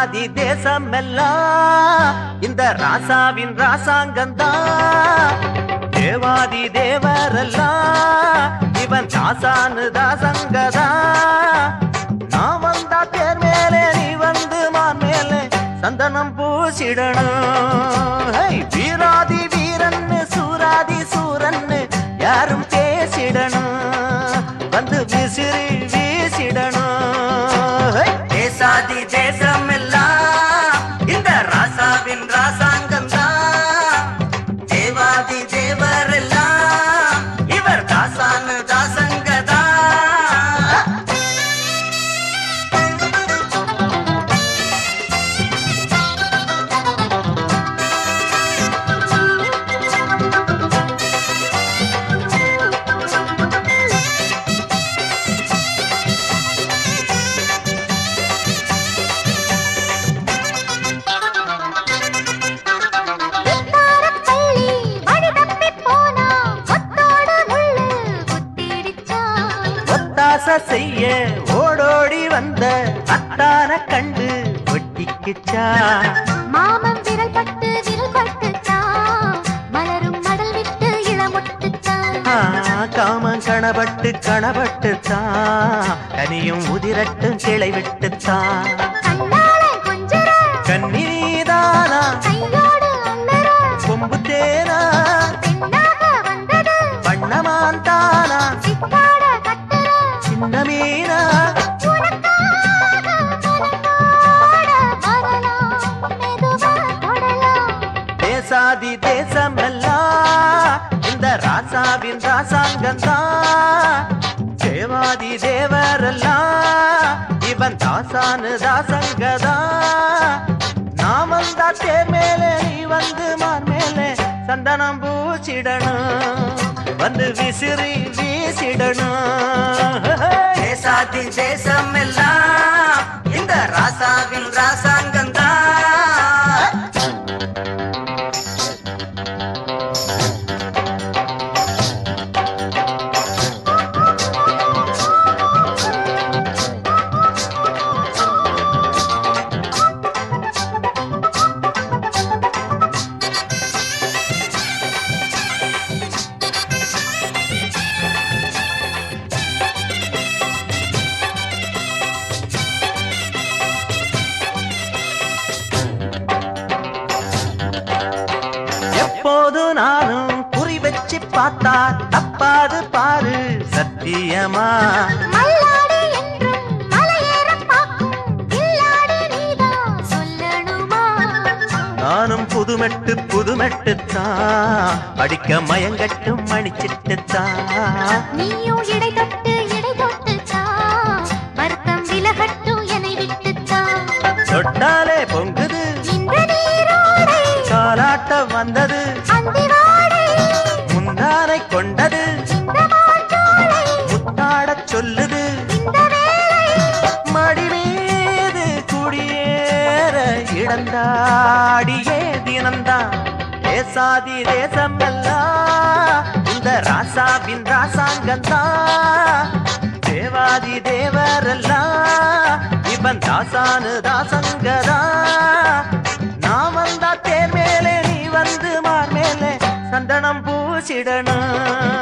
தேசாதி தேசம் எல்லாம் இந்த ராசாவின் ராசாங்கந்தான் தேவாதி தேவரெல்லாம் இவன் தாசானு தாசங்கதா நான் வந்தா தேர் மேலே நீ வந்து மான் மேலே சந்தனம் பூசிடணும் ஹை, வீராதி வீரன்னு சூராதி சூரன்னு யாரும் பேசிடணும் வந்து விசிறி வீசிடணும் ஹை, தேசாதி தேசம் எல்லாம் இந்த ராசாவின் ராசாங்கம் தான் தேவாதி தேவரெல்லாம் இவர் தாசானு தாசங்கதா வித்தாரப்பள்ளி வழி தப்பிப் போனா, கொத்தோடு முள்ளு குத்திடுச்சான். ஒத்தாச செய்ய ஓடோடி வந்த அத்தான கண்டு ஒட்டிக்குச்சா மாமன் விரல் பட்டு விரல் பட்டுச்சான். மலரும் மடல் விட்டு இளமொட்டுச்சான். ஆ, காமன் கணபட்டு கணபட்டுத்தான் கனியும் உதிரட்டும் கிளை விட்டுத்தான் கண்ணாளன் கொஞ்சர, கண்ணீதானா கையோடு அள்ளற, கொம்பு தேனா பெண்ணாக வந்தது, வண்ணமான் தானா சித்தாட கட்டுற, சின்ன மீனா உனக்காக மனதோட வரலாம், மெதுவா தொடலாம். தேசாதி தேசம் எல்லாம் இந்த ராசாவின் ராசாங்கந்தான் தேவாதி தேவரெல்லாம் இவன் தாசானு தாசங்கதா நான் வந்தா தேர் மேலே நீ வந்து மார் மேலே சந்தனம் பூச்சிடணும் வந்து விசிறி வீசிடணும் தேசாதி தேசம் எல்லாம் இந்த ராசாவின் ராசாங்கந்தான் எப்போது நானும் குறி வச்சு பார்த்தா தப்பாது பாரு சத்தியமா மல்லாடி என்றும் மலையேறப் பார்க்கும் கில்லாடி நீதான் சொல்லணுமா? நானும் புதுமெட்டு புதுமெட்டுத்தான் படிக்க மயங்கட்டும் மணிச்சிட்டுத்தான் நீயும் இடை தொட்டு இடை தொட்டுத்தான். வருத்தம் விலகட்டும் என்னை விட்டுத்தான். தொட்டாலே பொங்குது இந்த நீரோடை, காலாட்ட வந்தது அந்தி வாடை, முந்தானை கொண்டது இந்த மாஞ்சோலை, முத்தாடச் சொல்லுது இந்த வேளை, மடி மீது குடியேற இடந்தாடியே தினந்தான் தேசாதி தேசம் எல்லாம் இந்த ராசாவின் ராசாங்கந்தான் தேவாதி தேவரெல்லாம் இவன் தாசானு தாசங்கதா நான் வந்தா தேர் மேலே நீ வந்து மார் மேலே சந்தனம் பூசிடணும்